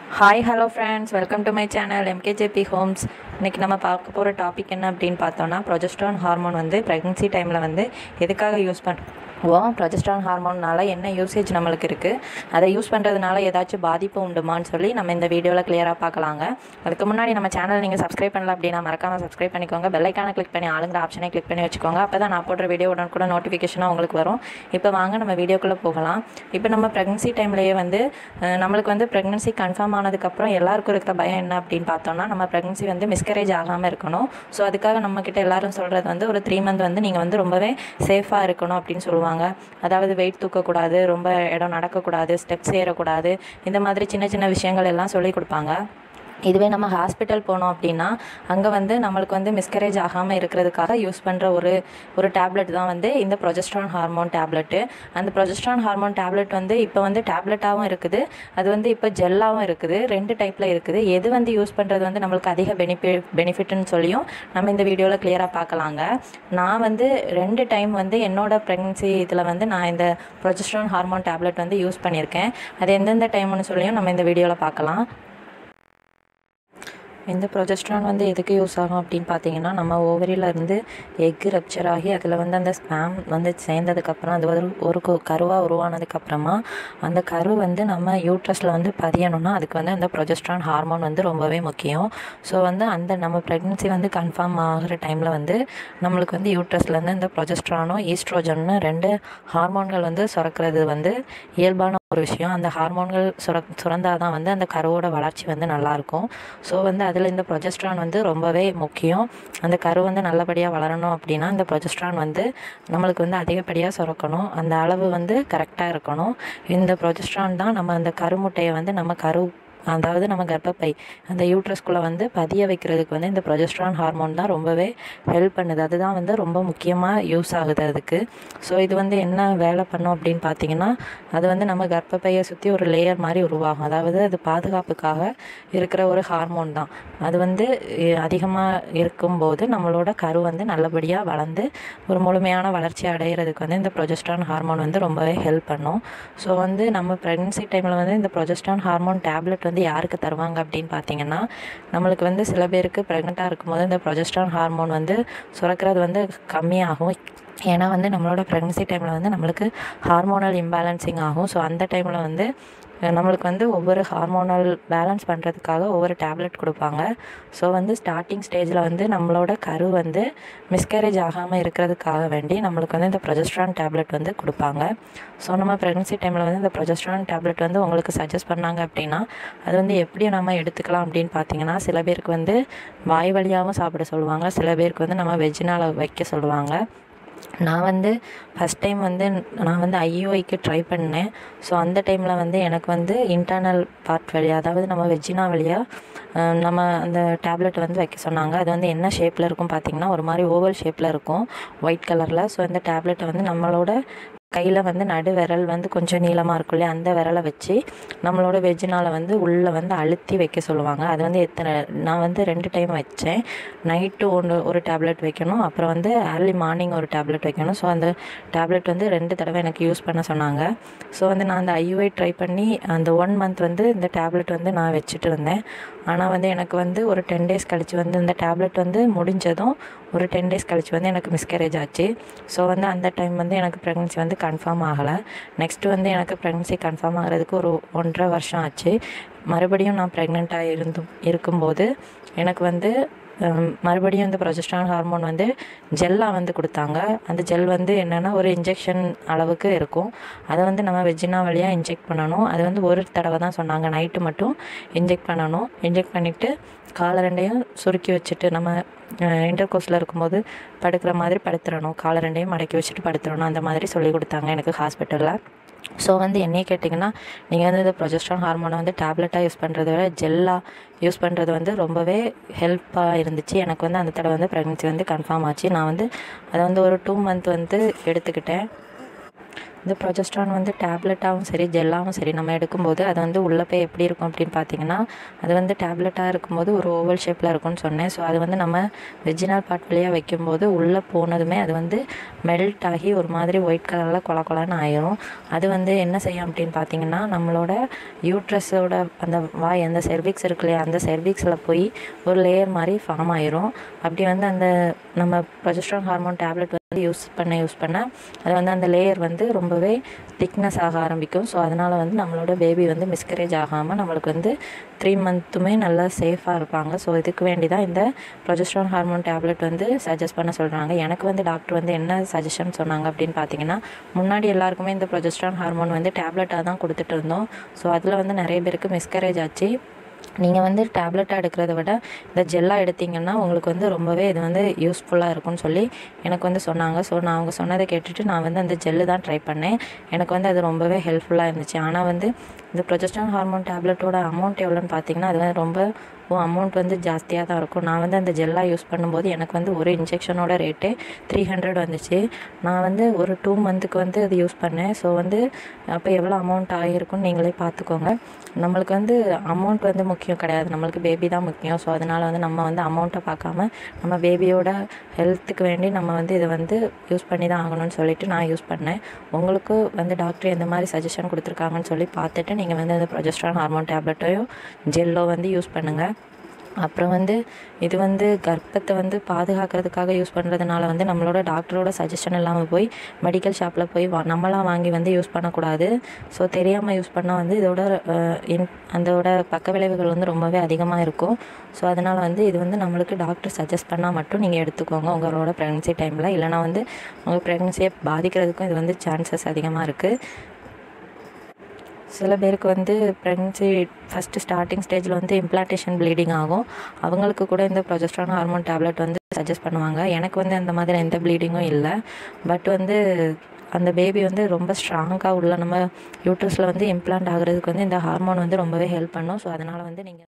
hi hello friends welcome to my channel MKJB Homes இன்றைக்கி நம்ம பார்க்க போகிற டாபிக் என்ன அப்படின்னு பார்த்தோன்னா ப்ரொஜெஸ்ட்ரான் ஹார்மோன் வந்து ப்ரெக்னன்சி டைமில் வந்து எதுக்காக யூஸ் பண்ணுவோம் ப்ரொஜெஸ்ட்ரான் ஹார்மோன்னால என்ன யூசேஜ் நம்மளுக்கு இருக்குது அதை யூஸ் பண்ணுறதுனால ஏதாச்சும் பாதிப்பு உண்டுமான்னு சொல்லி நம்ம இந்த வீடியோவில் கிளியராக பார்க்கலாங்க அதுக்கு முன்னாடி நம்ம சேனல் நீங்கள் சப்ஸ்கிரைப் பண்ணல அப்படின்னா மறக்காமல் சப்ஸ்கிரைப் பண்ணிக்கோங்க பெல்லைக்கான கிளிக் பண்ணி ஆளுங்கிற ஆப்ஷனை கிளிக் பண்ணி வச்சுக்கோங்க அப்போ தான் நான் போடுற வீடியோ உடனே கூட நோட்டிஃபிகேஷனாக உங்களுக்கு வரும் இப்போ வாங்க நம்ம வீடியோக்குள்ளே போகலாம் இப்போ நம்ம ப்ரெக்னன்சி டைம்லேயே வந்து அஹ், நம்மளுக்கு வந்து ப்ரெக்னன்சி கன்ஃபார்ம் ஆனதுக்கப்புறம் எல்லாருக்கும் இருக்கிற பயம் என்ன அப்படின்னு பார்த்தோம்னா நம்ம ப்ரெக்னன்சி வந்து மிஸ்கரேஜ் ஆகாமல் இருக்கணும் ஸோ அதுக்காக நம்மக்கிட்ட எல்லாரும் சொல்கிறது வந்து ஒரு த்ரீ மந்த் வந்து நீங்கள் வந்து ரொம்பவே சேஃபாக இருக்கணும் அப்படின்னு சொல்லுவாங்க அதாவது வெயிட் தூக்கக்கூடாது ரொம்ப இடம் நடக்கக்கூடாது ஸ்டெப்ஸ் ஏறக்கூடாது இந்த மாதிரி சின்ன சின்ன விஷயங்கள் எல்லாம் சொல்லி கொடுப்பாங்க இதுவே நம்ம ஹாஸ்பிட்டல் போனோம் அப்படின்னா அங்கே வந்து நம்மளுக்கு வந்து மிஸ்கரேஜ் ஆகாமல் இருக்கிறதுக்காக யூஸ் பண்ணுற ஒரு ஒரு டேப்லெட் தான் வந்து இந்த ப்ரொஜெஸ்ட்ரான் ஹார்மோன் டேப்லெட்டு அந்த ப்ரொஜெஸ்ட்ரான் ஹார்மோன் டேப்லெட் வந்து இப்போ வந்து டேப்லெட்டாகவும் இருக்குது அது வந்து இப்போ ஜெல்லாகவும் இருக்குது ரெண்டு டைப்பில் இருக்குது எது வந்து யூஸ் பண்ணுறது வந்து நம்மளுக்கு அதிக பெனிஃபி பெனிஃபிட்னு சொல்லியும் நம்ம இந்த வீடியோவில் கிளியராக பார்க்கலாங்க நான் வந்து ரெண்டு டைம் வந்து என்னோட ப்ரெக்னன்சி இதில் வந்து நான் இந்த ப்ரொஜெஸ்ட்ரான் ஹார்மோன் டேப்லெட் வந்து யூஸ் பண்ணியிருக்கேன் அது எந்தெந்த டைம்னு சொல்லியும் நம்ம இந்த வீடியோவில் பார்க்கலாம் இந்த ப்ரொஜெஸ்ட்ரான் வந்து எதுக்கு யூஸ் ஆகும் அப்படின்னு பார்த்தீங்கன்னா நம்ம ஓவரியில இருந்து எக் ரப்சர் ஆகி அதில் வந்து அந்த ஸ்பேம் வந்து சேர்ந்ததுக்கப்புறம் அது ஒரு ஒரு கு- கருவா உருவானதுக்கப்புறமா அந்த கரு வந்து நம்ம யூட்ரஸில் வந்து பதியணும்னா அதுக்கு வந்து அந்த ப்ரொஜெஸ்ட்ரான் ஹார்மோன் வந்து ரொம்பவே முக்கியம் ஸோ வந்து அந்த நம்ம ப்ரெக்னன்சி வந்து கன்ஃபார்ம் ஆகிற டைமில் வந்து நம்மளுக்கு வந்து யூட்ரஸ்லேருந்து இந்த ப்ரொஜெஸ்ட்ரானும் ஈஸ்ட்ரோஜன்னு ரெண்டு ஹார்மோன்கள் வந்து சுரக்கிறது வந்து இயல்பான ஒரு விஷயம் அந்த ஹார்மோன்கள் சுர சுரந்தால் தான் வந்து அந்த கருவோட வளர்ச்சி வந்து நல்லாயிருக்கும் ஸோ வந்து அதில் இந்த ப்ரொஜெஸ்ட்ரான் வந்து ரொம்பவே முக்கியம் அந்த கரு வந்து நல்லபடியாக வளரணும் அப்படின்னா இந்த ப்ரொஜெஸ்ட்ரான் வந்து நம்மளுக்கு வந்து அதிகப்படியாக சுரக்கணும் அந்த அளவு வந்து கரெக்டாக இருக்கணும் இந்த ப்ரொஜெஸ்ட்ரான் தான் நம்ம அந்த கருமுட்டையை வந்து நம்ம கரு அதாவது நம்ம கர்ப்பப்பை அந்த யூட்ரஸ்குள்ளே வந்து பதிய வைக்கிறதுக்கு வந்து இந்த ப்ரொஜெஸ்ட்ரான் ஹார்மோன் தான் ரொம்பவே ஹெல்ப் பண்ணுது அதுதான் வந்து ரொம்ப முக்கியமாக யூஸ் ஆகுது அதுக்கு ஸோ இது வந்து என்ன வேலை பண்ணும் அப்படின்னு பார்த்தீங்கன்னா அது வந்து நம்ம கர்ப்பப்பையை சுற்றி ஒரு லேயர் மாதிரி உருவாகும் அதாவது அது பாதுகாப்புக்காக இருக்கிற ஒரு ஹார்மோன் தான் அது வந்து அதிகமாக இருக்கும்போது நம்மளோட கரு வந்து நல்லபடியாக வளர்ந்து ஒரு முழுமையான வளர்ச்சி அடைகிறதுக்கு வந்து இந்த ப்ரொஜெஸ்ட்ரான் ஹார்மோன் வந்து ரொம்பவே ஹெல்ப் பண்ணும் ஸோ வந்து நம்ம ப்ரெக்னன்சி டைமில் வந்து இந்த ப்ரொஜெஸ்ட்ரான் ஹார்மோன் டேப்லெட் வந்து யாருக்கு தருவாங்க அப்படின்னு பார்த்தீங்கன்னா நம்மளுக்கு வந்து சில பேருக்கு ப்ரெக்னெண்ட்டாக இருக்கும்போது இந்த ப்ரொஜெஸ்ட்ரான் ஹார்மோன் வந்து சுரக்கிறது வந்து கம்மியாகும் ஏன்னா வந்து நம்மளோட ப்ரெக்னன்சி டைமில் வந்து நம்மளுக்கு ஹார்மோனல் இம்பேலன்சிங் ஆகும் ஸோ அந்த டைமில் வந்து அஹ், நம்மளுக்கு வந்து ஒவ்வொரு ஹார்மோனல் பேலன்ஸ் பண்ணுறதுக்காக ஒவ்வொரு டேப்லெட் கொடுப்பாங்க ஸோ வந்து ஸ்டார்டிங் ஸ்டேஜில் வந்து நம்மளோட கரு வந்து மிஸ்கேரேஜ் ஆகாமல் இருக்கிறதுக்காக வேண்டி நம்மளுக்கு வந்து இந்த ப்ரொஜெஸ்ட்ரான் டேப்லெட் வந்து கொடுப்பாங்க ஸோ நம்ம ப்ரெக்னன்சி டைமில் வந்து இந்த ப்ரொஜெஸ்ட்ரான் டேப்லெட் வந்து உங்களுக்கு சஜஸ்ட் பண்ணாங்க அப்படின்னா அது வந்து எப்படி நம்ம எடுத்துக்கலாம் அப்படின்னு பார்த்தீங்கன்னா சில பேருக்கு வந்து வாய் வழியாகவும் சாப்பிட சொல்லுவாங்க சில பேருக்கு வந்து நம்ம வெஜ்ஜினால் வைக்க சொல்லுவாங்க நான் வந்து ஃபஸ்ட் டைம் வந்து நான் வந்து ஐஓஐக்கு ட்ரை பண்ணேன் ஸோ அந்த டைமில் வந்து எனக்கு வந்து இன்டர்னல் பார்ட் வழியாக அதாவது நம்ம வெஜ்ஜினா வழியாக நம்ம அந்த டேப்லெட் வந்து வைக்க சொன்னாங்க அது வந்து என்ன ஷேப்பில் இருக்கும் பார்த்தீங்கன்னா ஒரு மாதிரி ஓவல் ஷேப்பில் இருக்கும் ஒயிட் கலரில் ஸோ இந்த டேப்லெட்டை வந்து நம்மளோட கையில் வந்து நடு விரல் வந்து கொஞ்சம் நீளமாக இருக்கும் இல்லையா அந்த விரலை வச்சு நம்மளோட வெஜ்ஜினால் வந்து உள்ளே வந்து அழுத்தி வைக்க சொல்லுவாங்க அது வந்து எத்தனை நான் வந்து ரெண்டு டைம் வச்சேன் நைட்டு ஒன்று ஒரு டேப்லெட் வைக்கணும் அப்புறம் வந்து ஏர்லி மார்னிங் ஒரு டேப்லெட் வைக்கணும் ஸோ அந்த டேப்லெட் வந்து ரெண்டு தடவை எனக்கு யூஸ் பண்ண சொன்னாங்க ஸோ வந்து நான் அந்த ஐயூஐ ட்ரை பண்ணி அந்த ஒன் மந்த் வந்து இந்த டேப்லெட் வந்து நான் வச்சுட்டு இருந்தேன் ஆனால் வந்து எனக்கு வந்து ஒரு டென் டேஸ் கழிச்சு வந்து இந்த டேப்லெட் வந்து முடிஞ்சதும் ஒரு டென் டேஸ் கழிச்சு வந்து எனக்கு மிஸ்கேரேஜ் ஆச்சு ஸோ வந்து அந்த டைம் வந்து எனக்கு ப்ரெக்னன்சி வந்து கன்ஃபார்ம் ஆகலை நெக்ஸ்ட்டு வந்து எனக்கு ப்ரெக்னன்சி கன்ஃபார்ம் ஆகிறதுக்கு ஒரு ஒன்றரை வருஷம் ஆச்சு மறுபடியும் நான் ப்ரெக்னெண்ட்டாக இருந்தும் இருக்கும்போது எனக்கு வந்து ஹம், மறுபடியும் இந்த ப்ரொஜெஸ்ட்ரான் ஹார்மோன் வந்து ஜெல்லாக வந்து கொடுத்தாங்க அந்த ஜெல் வந்து என்னென்னா ஒரு இன்ஜெக்ஷன் அளவுக்கு இருக்கும் அதை வந்து நம்ம வெஜ்ஜினா வழியாக இன்ஜெக்ட் பண்ணணும் அது வந்து ஒரு தடவை தான் சொன்னாங்க நைட்டு மட்டும் இன்ஜெக்ட் பண்ணணும் இன்ஜெக்ட் பண்ணிவிட்டு காலை ரெண்டையும் சுருக்கி வச்சுட்டு நம்ம இன்டர் கோர்ஸில் இருக்கும்போது படுக்கிற மாதிரி படுத்துடணும் காலை ரெண்டையும் மடக்கி வச்சுட்டு படுத்துடணும் அந்த மாதிரி சொல்லி கொடுத்தாங்க எனக்கு ஹாஸ்பிட்டலில் ஸோ வந்து என்னைய கேட்டிங்கன்னா நீங்கள் வந்து இந்த ப்ரொஜெஸ்ட்ரான் ஹார்மோனை வந்து டேப்லெட்டாக யூஸ் பண்ணுறத விட ஜெல்லாக யூஸ் பண்ணுறது வந்து ரொம்பவே ஹெல்ப்பாக இருந்துச்சு எனக்கு வந்து அந்த தடவை வந்து ப்ரெக்னன்சி வந்து கன்ஃபார்ம் ஆச்சு நான் வந்து அதை வந்து ஒரு டூ மந்த் வந்து எடுத்துக்கிட்டேன் இந்த ப்ரொஜெஸ்ட்ரான் வந்து டேப்லெட்டாகவும் சரி ஜெல்லாகவும் சரி நம்ம எடுக்கும்போது அது வந்து உள்ளே போய் எப்படி இருக்கும் அப்படின்னு பார்த்தீங்கன்னா அது வந்து டேப்லெட்டாக இருக்கும்போது ஒரு ஓவல் ஷேப்பில் இருக்கும்னு சொன்னேன் ஸோ அது வந்து நம்ம வெஜினல் பார்ட் வழியாக வைக்கும்போது உள்ளே போனதுமே அது வந்து மெல்ட் ஆகி ஒரு மாதிரி ஒயிட் கலரில் கொல கொலன்னு ஆயிரும் அது வந்து என்ன செய்யும் அப்படின்னு பார்த்தீங்கன்னா நம்மளோட யூட்ரஸோட அந்த வாய் அந்த செர்விக்ஸ் இருக்கு இல்லையா அந்த செர்விக்ஸில் போய் ஒரு லேயர் மாதிரி ஃபார்ம் ஆயிரும் அப்படி வந்து அந்த நம்ம ப்ரொஜெஸ்ட்ரான் ஹார்மோன் டேப்லெட் வந்து யூஸ் பண்ண யூஸ் பண்ண அது வந்து அந்த லேயர் வந்து ரொம்பவே திக்னஸ் ஆக ஆரம்பிக்கும் ஸோ அதனால் வந்து நம்மளோட பேபி வந்து மிஸ்கரேஜ் ஆகாமல் நம்மளுக்கு வந்து த்ரீ மந்த்துமே நல்லா சேஃபாக இருப்பாங்க ஸோ இதுக்கு வேண்டி தான் இந்த ப்ரொஜெஸ்ட்ரான் ஹார்மோன் டேப்லெட் வந்து சஜஸ்ட் பண்ண சொல்கிறாங்க எனக்கு வந்து டாக்டர் வந்து என்ன சஜஷன் சொன்னாங்க அப்படின்னு பார்த்தீங்கன்னா முன்னாடி எல்லாருக்குமே இந்த ப்ரொஜெஸ்ட்ரான் ஹார்மோன் வந்து டேப்லெட்டாக தான் கொடுத்துட்டு இருந்தோம் ஸோ அதில் வந்து நிறைய பேருக்கு மிஸ்கரேஜ் ஆச்சு நீங்கள் வந்து டேப்லெட்டாக எடுக்கிறத விட இந்த ஜெல்லாக எடுத்தீங்கன்னா உங்களுக்கு வந்து ரொம்பவே இது வந்து யூஸ்ஃபுல்லாக இருக்கும்னு சொல்லி எனக்கு வந்து சொன்னாங்க ஸோ நான் அவங்க சொன்னதை கேட்டுட்டு நான் வந்து அந்த ஜெல்லு தான் ட்ரை பண்ணேன் எனக்கு வந்து அது ரொம்பவே ஹெல்ப்ஃபுல்லாக இருந்துச்சு ஆனால் வந்து இந்த ப்ரொஜெஸ்ட்ரான் ஹார்மோன் டேப்லெட்டோட அமௌண்ட் எவ்வளோன்னு பார்த்தீங்கன்னா அது வந்து ரொம்ப அமௌண்ட் வந்து ஜாஸ்தியாக தான் இருக்கும் நான் வந்து அந்த ஜெல்லாக யூஸ் பண்ணும்போது எனக்கு வந்து ஒரு இன்ஜெக்ஷனோட ரேட்டே த்ரீ ஹண்ட்ரட் வந்துச்சு நான் வந்து ஒரு டூ மந்த்துக்கு வந்து அது யூஸ் பண்ணேன் ஸோ வந்து அப்போ எவ்வளோ அமௌண்ட் ஆகிருக்குன்னு நீங்களே பார்த்துக்கோங்க நம்மளுக்கு வந்து அமௌண்ட் வந்து முக்கியம் கிடையாது நம்மளுக்கு பேபி தான் முக்கியம் ஸோ அதனால் வந்து நம்ம வந்து அமௌண்ட்டை பார்க்காம நம்ம பேபியோட ஹெல்த்துக்கு வேண்டி நம்ம வந்து இதை வந்து யூஸ் பண்ணி தான் ஆகணும்னு சொல்லிட்டு நான் யூஸ் பண்ணேன் உங்களுக்கு வந்து டாக்டர் எந்த மாதிரி சஜஷன் கொடுத்துருக்காங்கன்னு சொல்லி பார்த்துட்டு நீங்கள் வந்து அந்த ப்ரொஜெஸ்ட்ரான் ஹார்மோன் டேப்லெட்டையோ ஜெல்லோ வந்து யூஸ் பண்ணுங்கள் அப்புறம் வந்து இது வந்து கர்ப்பத்தை வந்து பாதுகாக்கிறதுக்காக யூஸ் பண்ணுறதுனால வந்து நம்மளோட டாக்டரோட சஜஷன் இல்லாமல் போய் மெடிக்கல் ஷாப்பில் போய் வா நம்மளாம் வாங்கி வந்து யூஸ் பண்ணக்கூடாது ஸோ தெரியாமல் யூஸ் பண்ணால் வந்து இதோட இன் அதோட பக்க விளைவுகள் வந்து ரொம்பவே அதிகமாக இருக்கும் ஸோ அதனால் வந்து இது வந்து நம்மளுக்கு டாக்டர் சஜஸ்ட் பண்ணால் மட்டும் நீங்கள் எடுத்துக்கோங்க உங்களோட ப்ரெக்னன்சி டைமில் இல்லைனா வந்து உங்கள் ப்ரெக்னன்சியை பாதிக்கிறதுக்கும் இது வந்து சான்சஸ் அதிகமாக இருக்குது சில பேருக்கு வந்து ப்ரெக்னன்சி ஃபஸ்ட்டு ஸ்டார்டிங் ஸ்டேஜில் வந்து இம்ப்ளான்டேஷன் ப்ளீடிங் ஆகும் அவங்களுக்கு கூட இந்த ப்ரொஜெஸ்ட்ரான் ஹார்மோன் டேப்லெட் வந்து சஜஸ்ட் பண்ணுவாங்க எனக்கு வந்து அந்த மாதிரி எந்த ப்ளீடிங்கும் இல்லை பட் வந்து அந்த பேபி வந்து ரொம்ப ஸ்ட்ராங்காக உள்ள நம்ம யூட்ரஸில் வந்து இம்ப்ளான்ட் ஆகுறதுக்கு வந்து இந்த ஹார்மோன் வந்து ரொம்பவே ஹெல்ப் பண்ணும் ஸோ அதனால் வந்து நீங்கள்